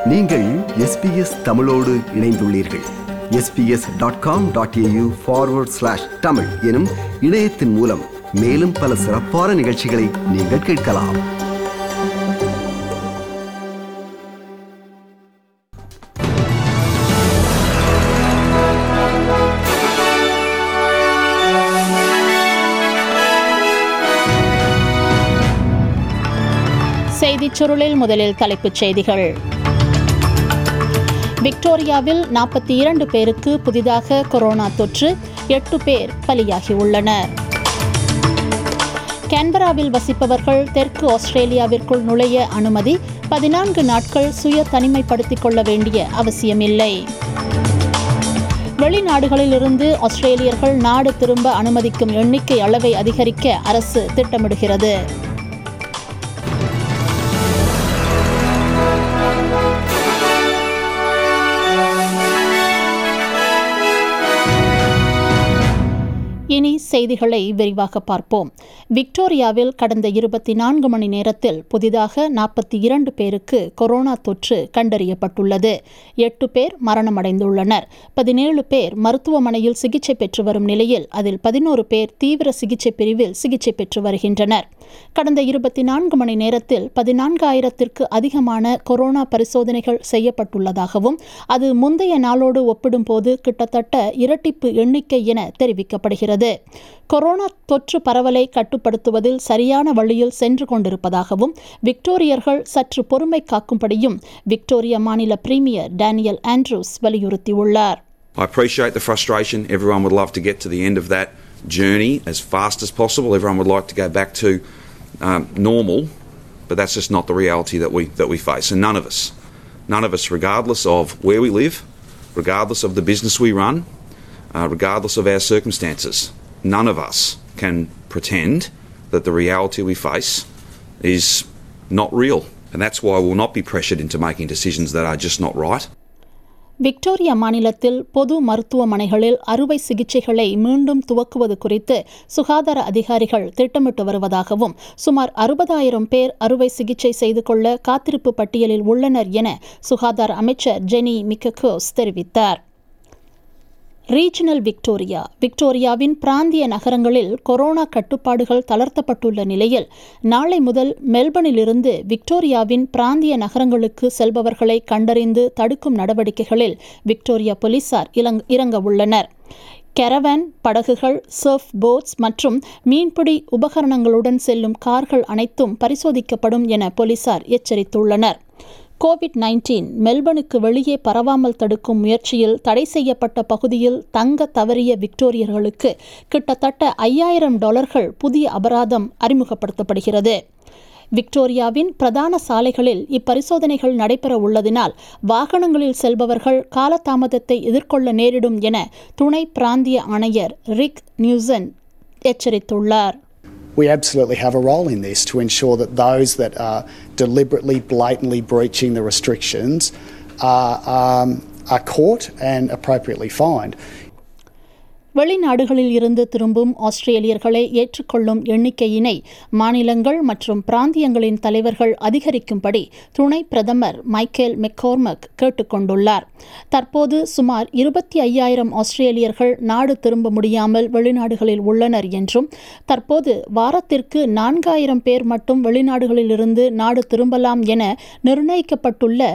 நீங்கள் எஸ்பிஎஸ் தமிழோடு இணைந்துள்ளீர்கள் SBS dot com dot AU forward slash Tamil எனும் இணையத்தின் மூலம் மேலும் பல சிறப்பான நிகழ்ச்சிகளை நீங்கள் கேட்கலாம் செய்திச் சுருளில் முதலில் தலைப்புச் செய்திகள் விக்டோரியாவில் நாற்பத்தி இரண்டு பேருக்கு புதிதாக கொரோனா தொற்று எட்டு பேர் பலியாகியுள்ளனர் கேன்பராவில் வசிப்பவர்கள் தெற்கு ஆஸ்திரேலியாவிற்குள் நுழைய அனுமதி பதினான்கு நாட்கள் சுய தனிமைப்படுத்திக் கொள்ள வேண்டிய அவசியமில்லை வெளிநாடுகளிலிருந்து ஆஸ்திரேலியர்கள் நாடு திரும்ப அனுமதிக்கும் எண்ணிக்கை அளவை அதிகரிக்க அரசு திட்டமிடுகிறது இனி செய்திகளை விரிவாக பார்ப்போம் விக்டோரியாவில் கடந்த இருபத்தி நான்கு மணி நேரத்தில் புதிதாக நாற்பத்தி இரண்டு பேருக்கு கொரோனா தொற்று கண்டறியப்பட்டுள்ளது எட்டு பேர் மரணமடைந்துள்ளனர் பதினேழு பேர் மருத்துவமனையில் சிகிச்சை பெற்று வரும் நிலையில் அதில் பதினோரு பேர் தீவிர சிகிச்சை பிரிவில் சிகிச்சை பெற்று வருகின்றனர் கடந்த இருபத்தி நான்கு மணி நேரத்தில் பதினான்காயிரத்திற்கு அதிகமான கொரோனா பரிசோதனைகள் செய்யப்பட்டுள்ளதாகவும் அது முந்தைய நாளோடு ஒப்பிடும்போது கிட்டத்தட்ட இரட்டிப்பு எண்ணிக்கை என தெரிவிக்கப்படுகிறது கொரோனா தொற்று பரவலை கட்டுப்படுத்துவதில் சரியான வழியில் சென்று கொண்டிருப்பதாகவும் விக்டோரியர்கள் சற்று பொறுமை காக்கும்படியும் விக்டோரியா மாநில பிரீமியர் டேனியல் ஆண்ட்ரூஸ் வலியுறுத்தியுள்ளார் I appreciate the frustration. Everyone would love to get to the end of that journey as fast as possible. Everyone would like to go back to um, normal, but that's just not the reality that we that we face. And none of us, none of us, regardless of where we live, regardless of the business we run, uh, regardless of our circumstances, none of us can pretend that the reality we face is not real. And that's why we'll not be pressured into making decisions that are just not right. Victoria மாநிலத்தில் பொது மருத்துவமனைகளில் அறுவை சிகிச்சைகளை மீண்டும் துவக்குவது குறித்து சுகாதார அதிகாரிகள் திட்டமிட்டு வருவதாகவும் சுமார் அறுபதாயிரம் பேர் அறுவை சிகிச்சை செய்து கொள்ள காத்திருப்பு பட்டியலில் உள்ளனர் என சுகாதார அமைச்சர் ஜெனி மிக்ககோஸ் தெரிவித்தார் ரீஜனல் விக்டோரியா விக்டோரியாவின் பிராந்திய நகரங்களில் கொரோனா கட்டுப்பாடுகள் தளர்த்தப்பட்டுள்ள நிலையில் நாளை முதல் மெல்பர்னிலிருந்து விக்டோரியாவின் பிராந்திய நகரங்களுக்கு செல்பவர்களை கண்டறிந்து தடுக்கும் நடவடிக்கைகளில் விக்டோரியா போலீசார் இறங்க உள்ளனர் கெரவான் படகுகள் சர்ஃப் போட்ஸ் மற்றும் மீன்பிடி உபகரணங்களுடன் செல்லும் கார்கள் அனைத்தும் பரிசோதிக்கப்படும் என போலீசார் எச்சரித்துள்ளனர் கோவிட் நைன்டீன் மெல்பனுக்கு வெளியே பரவாமல் தடுக்கும் முயற்சியில் தடை செய்யப்பட்ட பகுதியில் தங்க தவறிய விக்டோரியர்களுக்கு கிட்டத்தட்ட ஐயாயிரம் டாலர்கள் புதிய அபராதம் அறிமுகப்படுத்தப்படுகிறது விக்டோரியாவின் பிரதான சாலைகளில் இப்பரிசோதனைகள் நடைபெற உள்ளதினால் வாகனங்களில் செல்பவர்கள் காலதாமதத்தை எதிர்கொள்ள நேரிடும் என துணை பிராந்திய ஆணையர் ரிக் நியூசன் எச்சரித்துள்ளார் we absolutely have a role in this to ensure that those that are deliberately, blatantly breaching the restrictions are, um, are caught and appropriately fined. வெளிநாடுகளில் இருந்து திரும்பும் ஆஸ்திரேலியர்களை ஏற்றுக்கொள்ளும் எண்ணிக்கையினை மாநிலங்கள் மற்றும் பிராந்தியங்களின் தலைவர்கள் அதிகரிக்கும்படி துணை பிரதமர் மைக்கேல் மெக்கோர்மக் கேட்டுக்கொண்டுள்ளார் தற்போது சுமார் இருபத்தி ஐயாயிரம் ஆஸ்திரேலியர்கள் நாடு திரும்ப முடியாமல் வெளிநாடுகளில் உள்ளனர் என்றும் தற்போது வாரத்திற்கு நான்காயிரம் பேர் மட்டும் வெளிநாடுகளிலிருந்து நாடு திரும்பலாம் என நிர்ணயிக்கப்பட்டுள்ள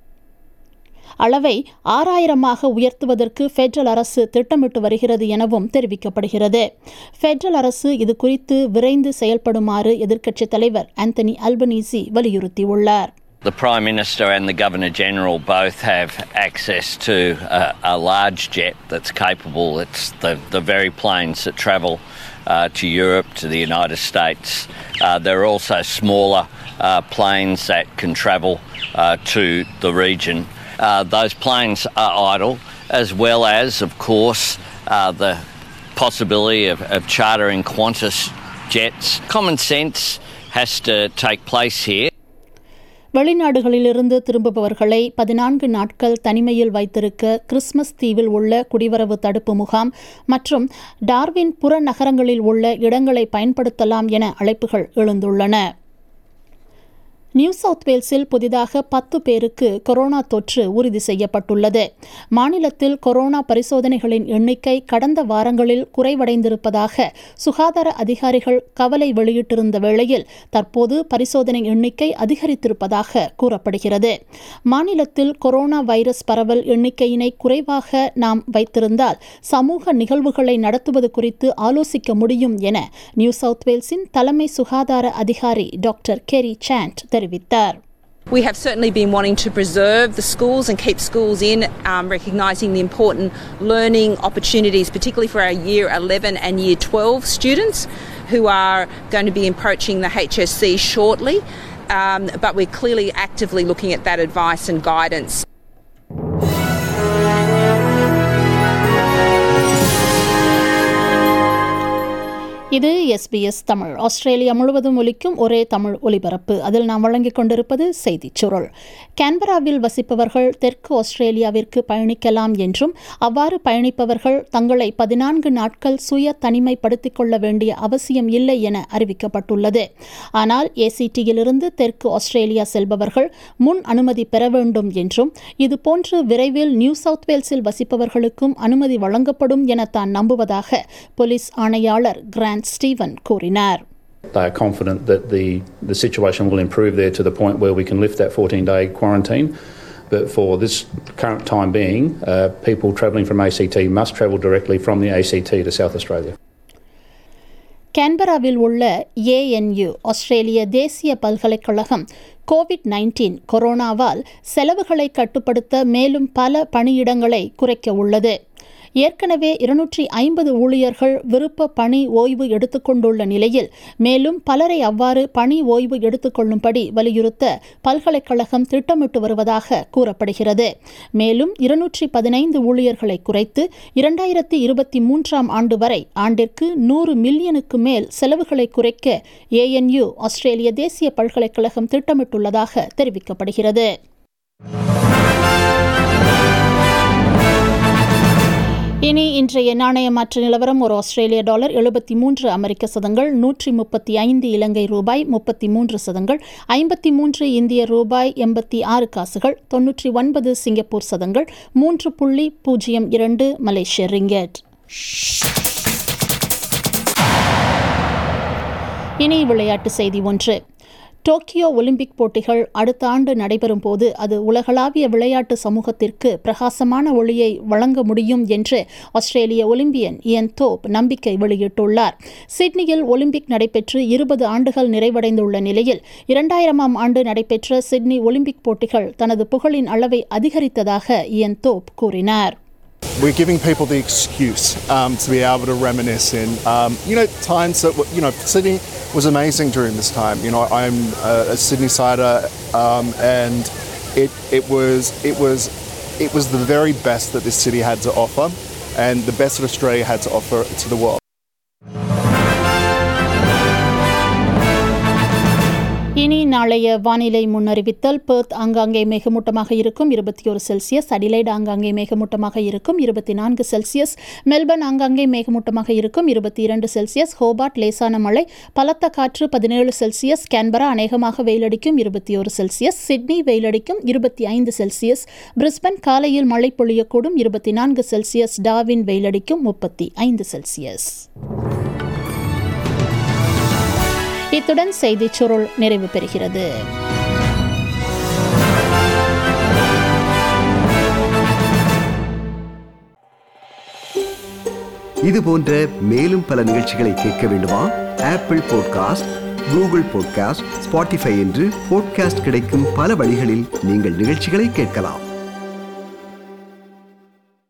அளவை ஆறாயிரமாக உயர்த்துவதற்கு ஃபெடரல் அரசு திட்டமிட்டு வருகிறது எனவும் தெரிவிக்கப்படுகிறது ஃபெடரல் அரசு இது குறித்து விரைந்து செயல்படுமாறு எதிர்க்கட்சித் தலைவர் ஆந்தனி அல்பனீசி வலியுறுத்தியுள்ளார் The Prime Minister and the Governor General both have access to a, a large jet that's capable. It's the, the very planes that travel uh, to Europe, to the United States. Uh, there are also smaller uh, planes that can travel uh, to the region. Uh, those planes are idle, as well as, of course, uh, the possibility of, of chartering Qantas jets. Common sense has to take place here. வெளிநாடுகளிலிருந்து திரும்புபவர்களை பதினான்கு நாட்கள் தனிமையில் வைத்திருக்க Christmas தீவில் உள்ள குடிவரவு தடுப்பு முகாம் மற்றும் டார்வின் புற நகரங்களில் உள்ள இடங்களை பயன்படுத்தலாம் என அழைப்புகள் எழுந்துள்ளன நியூ சவுத் வேல்ஸில் புதிதாக பத்து பேருக்கு கொரோனா தொற்று உறுதி செய்யப்பட்டுள்ளது மாநிலத்தில் கொரோனா பரிசோதனைகளின் எண்ணிக்கை கடந்த வாரங்களில் குறைவடைந்திருப்பதாக சுகாதார அதிகாரிகள் கவலை வெளியிட்டிருந்த வேளையில் தற்போது பரிசோதனை எண்ணிக்கை அதிகரித்திருப்பதாக கூறப்படுகிறது மாநிலத்தில் கொரோனா வைரஸ் பரவல் எண்ணிக்கையினை குறைவாக நாம் வைத்திருந்தால் சமூக நிகழ்வுகளை நடத்துவது குறித்து ஆலோசிக்க முடியும் என நியூ சவுத் வேல்ஸின் தலைமை சுகாதார அதிகாரி டாக்டர் கெரி சாண்ட் தெரிவித்தார் We have certainly been wanting to preserve the schools and keep schools in, um, recognising the important learning opportunities, particularly for our Year 11 and Year 12 students who are going to be approaching the HSC shortly. Um, but we're clearly actively looking at that advice and guidance. இது SBS Tamil Australia முழுவதும் ஒலிக்கும் ஒரே தமிழ் ஒலிபரப்பு அதில் நாம் வழங்கிக் கொண்டிருப்பது செய்திச் சுருள் கேன்பராவில் வசிப்பவர்கள் தெற்கு ஆஸ்திரேலியாவிற்கு பயணிக்கலாம் என்றும் அவ்வாறு பயணிப்பவர்கள் தங்களை பதினான்கு நாட்கள் சுய தனிமைப்படுத்திக் கொள்ள வேண்டிய அவசியம் இல்லை என அறிவிக்கப்பட்டுள்ளது ஆனால் ஏசிடியிலிருந்து தெற்கு ஆஸ்திரேலியா செல்பவர்கள் முன் அனுமதி பெற வேண்டும் என்றும் இதுபோன்று விரைவில் நியூ சவுத் வேல்ஸில் வசிப்பவர்களுக்கும் அனுமதி வழங்கப்படும் என தான் நம்புவதாக போலீஸ் ஆணையாளர் கிராண்ட் ஸ்டீவன் கூறினார் They are confident that the, the situation will improve there to the point where we can lift that 14 day quarantine. But for this current time being, uh, people travelling from ACT must travel directly from the ACT to South Australia. கேன்பராவில் உள்ள ANU ஆஸ்திரேலிய தேசிய பல்கலைக்கழகம் Covid nineteen கொரோனாவால் செலவுகளை கட்டுப்படுத்த மேலும் பல பணியிடங்களை குறைக்க உள்ளது ஏற்கனவே இருநூற்றி ஐம்பது ஊழியர்கள் விருப்ப பணி ஓய்வு எடுத்துக்கொண்டுள்ள நிலையில் மேலும் பலரை அவ்வாறு பணி ஓய்வு எடுத்துக்கொள்ளும்படி வலியுறுத்த பல்கலைக்கழகம் திட்டமிட்டு வருவதாக கூறப்படுகிறது மேலும் இருநூற்றி பதினைந்து ஊழியர்களை குறைத்து இரண்டாயிரத்தி இருபத்தி மூன்றாம் ஆண்டு வரை ஆண்டிற்கு நூறு மில்லியனுக்கு மேல் செலவுகளை குறைக்க ஏஎன்யு ஆஸ்திரேலிய தேசிய பல்கலைக்கழகம் திட்டமிட்டுள்ளதாக தெரிவிக்கப்படுகிறது இனி இன்றைய நாணய மாற்று நிலவரம் ஒரு ஆஸ்திரேலிய டாலர் எழுபத்தி மூன்று அமெரிக்க சதங்கள் நூற்றி முப்பத்தி ஐந்து இலங்கை ரூபாய் முப்பத்தி மூன்று சதங்கள் ஐம்பத்தி மூன்று இந்திய ரூபாய் எண்பத்தி ஆறு காசுகள் தொன்னூற்றி ஒன்பது சிங்கப்பூர் சதங்கள் மூன்று புள்ளி பூஜ்ஜியம் இரண்டு மலேசிய ரிங்கெட் இனி விளையாட்டு செய்தி ஒன்று டோக்கியோ ஒலிம்பிக் போட்டிகள் அடுத்த ஆண்டு நடைபெறும் போது அது உலகளாவிய விளையாட்டு சமூகத்திற்கு பிரகாசமான ஒளியை வழங்க முடியும் என்று ஆஸ்திரேலிய ஒலிம்பியன் இயன் தோப் நம்பிக்கை வெளியிட்டுள்ளார் சிட்னியில் ஒலிம்பிக் நடைபெற்று இருபது ஆண்டுகள் நிறைவடைந்துள்ள நிலையில் இரண்டாயிரமாம் ஆண்டு நடைபெற்ற சிட்னி ஒலிம்பிக் போட்டிகள் தனது புகழின் அளவை அதிகரித்ததாக இயன் தோப் கூறினார் we're giving people the excuse um, to be able to reminisce in, um, you know, times that, were- you know, Sydney was amazing during this time. You know, I'm a, a Sydney sider, um, and it, it was, it was, it was the very best that this city had to offer, and the best that Australia had to offer to the world. இனி நாளைய வானிலை முன்னறிவித்தல் Perth ஆங்காங்கே மேகமூட்டமாக இருக்கும் இருபத்தி ஒரு Celsius Adelaide ஆங்காங்கே மேகமூட்டமாக இருக்கும் இருபத்தி நான்கு செல்சியஸ் மெல்பர்ன் ஆங்காங்கே மேகமூட்டமாக இருக்கும் இருபத்தி இரண்டு செல்சியஸ் ஹோபார்ட் லேசான மழை பலத்த காற்று பதினேழு செல்சியஸ் கேன்பரா அநேகமாக வெயிலடிக்கும் இருபத்தி ஒரு செல்சியஸ் சிட்னி வெயிலடிக்கும் இருபத்தி ஐந்து செல்சியஸ் பிரிஸ்பன் காலையில் மழை பொழியக்கூடும் இருபத்தி நான்கு செல்சியஸ் டாவின் வெயிலடிக்கும் முப்பத்தி ஐந்து செல்சியஸ் இத்துடன் செய்திச் சுருள் நிறைவு பெறுகிறது இது போன்ற மேலும் பல நிகழ்ச்சிகளை கேட்க வேண்டுமா Apple podcast Google podcast Spotify என்று பாட்காஸ்ட் கிடைக்கும் பல வழிகளில் நீங்கள் நிகழ்ச்சிகளை கேட்கலாம்